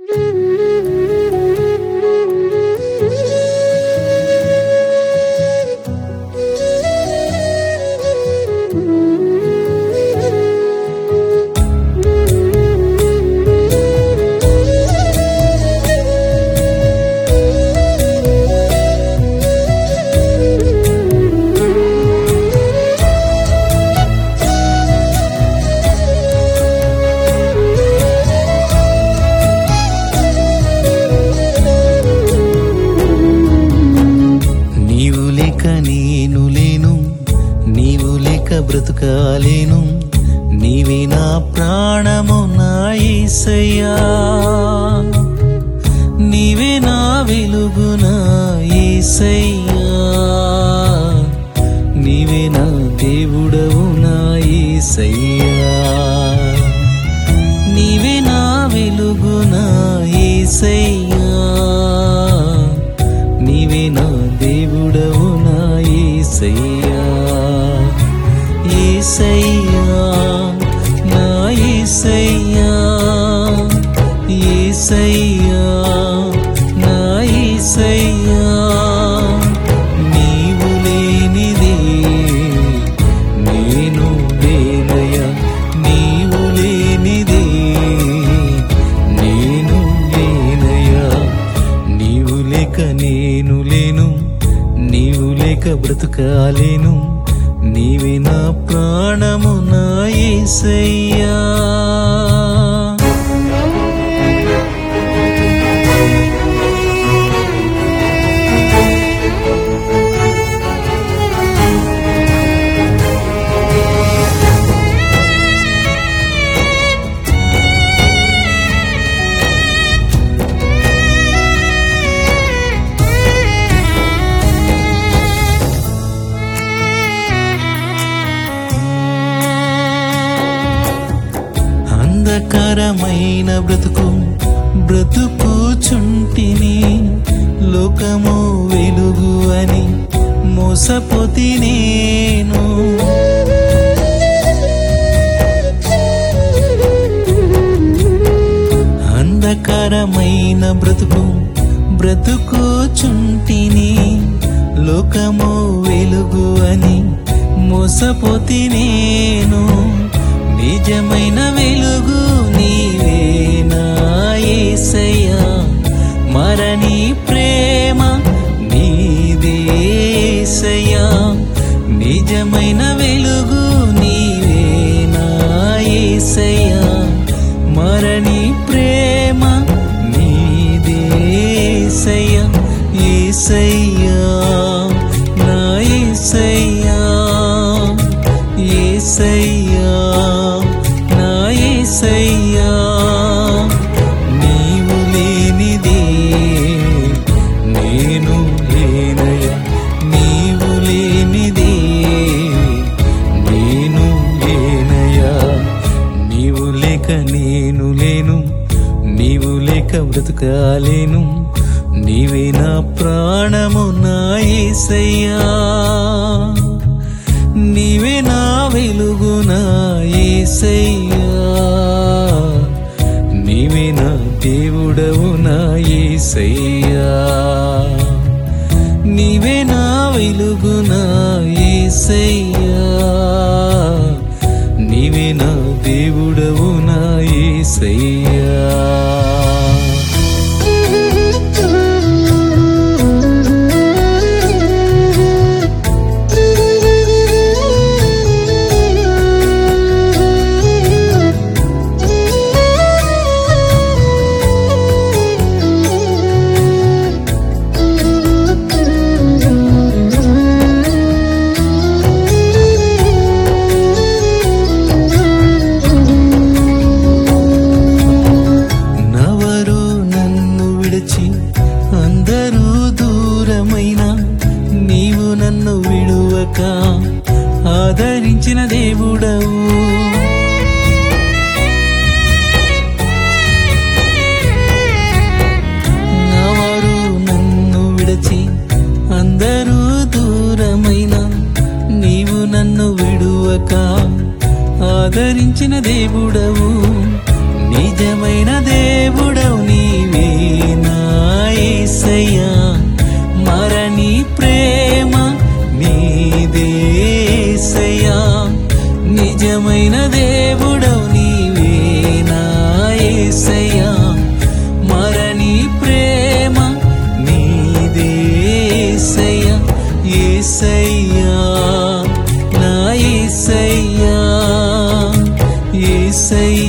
నీవు లేక నేను లేను నీవు లేక బ్రతుకాలేను నీవే నా ప్రాణము నా యేసయ్యా నీవే నా వెలుగు నా యేసయ్యా నీవే నా దేవుడవు నా యేసయ్యా నీవే నా వెలుగు నా యేసయ్యా నీవే నా దేవుడవు నా యేసయ్యా యేసయ్యా నా యేసయ్యా యేసయ్యా నా యేసయ్యా నీవు లేనిదే నేను లేనయ్యా నీవు లేనిదే నేను లేనయ్యా నీవు లేక నేను లేను నీవు లేక బ్రతుకాలేను నీవే నా ప్రాణము నా యేసయ్యా అంధకారమైన బ్రతుకు బ్రతుకుచుంటిని లోకము వెలుగు అని మోసపోతి నేను అంధకారమైన బ్రతుకు బ్రతుకుచుంటిని లోకము వెలుగు అని మోసపోతి నేను నిజమైన వెలుగు నీవే నా యేసయ్యా మరణి ప్రేమ నీదేసయ్యా నిజమైన వెలుగు నీవే నా యేసయ్యా మరణి ప్రేమ నీదేసయ్యా యేసయ్యా నా యేసయ్యా యేసయ్యా నా యేసయ్యా నీవు లేనిదే నేను లేనయ్యా నీవు లేనిదే నేను లేనయ్యా నీవు లేక నేను లేను నీవు లేక బ్రతుకాలేను నీవే నా ప్రాణము నా యేసయ్యా నీవే నా వెలుగు నా యేసయ్యా నీవే నా దేవుడవు నా యేసయ్యా నీవే నా వెలుగు నా యేసయ్యా నీవే నా దేవుడవు నా యేసయ్యా నవరు నన్ను విడిచి అందరూ దూరమైన నీవు నన్ను విడువక ఆదరించిన దేవుడవు నవరు నన్ను విడిచి అందరూ దూరమైన నీవు నన్ను విడువక ఆదరించిన దేవుడవు నిజమైన దేవుడవు నీవే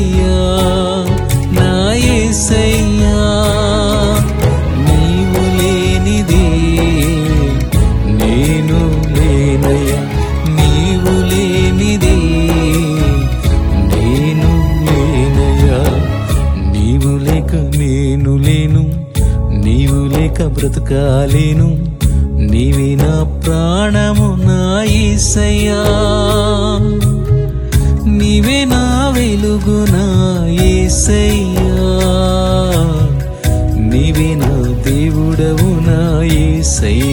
ఏసయ్యా నా ఏసయ్యా నీవు లేనిదే నేను లేనయ్యా నీవు లేనిదే నేను లేనయ్యా నీవు లేక నేను లేను నీవు లేక బ్రతకాలేను నీవే నా ప్రాణము నా ఈసయ్యా నీవే నా వెలుగు నా ఏసయ్యా నీవే నా దేవుడవు నా ఏసయ్యా